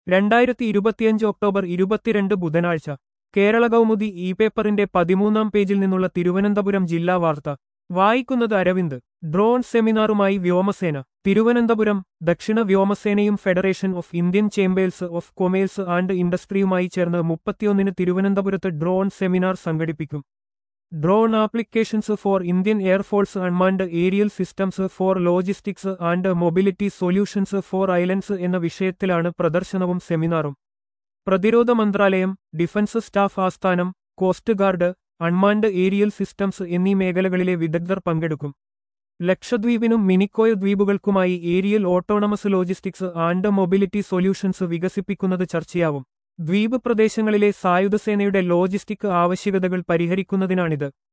രണ്ടായിരത്തി ഇരുപത്തിയഞ്ച് ഒക്ടോബർ ഇരുപത്തിരണ്ട് ബുധനാഴ്ച കേരള കൗമുദി ഇ പേപ്പറിന്റെ പതിമൂന്നാം പേജിൽ നിന്നുള്ള തിരുവനന്തപുരം ജില്ലാ വാർത്ത വായിക്കുന്നത് അരവിന്ദ് ഡ്രോൺ സെമിനാറുമായി വ്യോമസേന തിരുവനന്തപുരം ദക്ഷിണ വ്യോമസേനയും federation of Indian chambers of commerce and ഇൻഡസ്ട്രിയുമായി ചേർന്ന് മുപ്പത്തിയൊന്നിന് തിരുവനന്തപുരത്ത് ഡ്രോൺ സെമിനാർ സംഘടിപ്പിക്കും drone applications for Indian air force unmanned aerial systems for logistics and mobility solutions for islands എന്ന വിഷയത്തിലാണ് പ്രദർശനവും സെമിനാറും പ്രതിരോധ മന്ത്രാലയം ഡിഫൻസ് സ്റ്റാഫ് ആസ്ഥാനം coast guard unmanned aerial systems എന്നീ മേഖലകളിലെ വിദഗ്ധർ പങ്കെടുക്കും ലക്ഷദ്വീപിനും മിനിക്കോയ് ദ്വീപുകൾക്കുമായി aerial autonomous logistics and mobility solutions വികസിപ്പിക്കുന്നത് ചർച്ചയാവും ദ്വീപ് പ്രദേശങ്ങളിലെ സായുധസേനയുടെ ലോജിസ്റ്റിക് ആവശ്യകതകൾ പരിഹരിക്കുന്നതിനാണിത്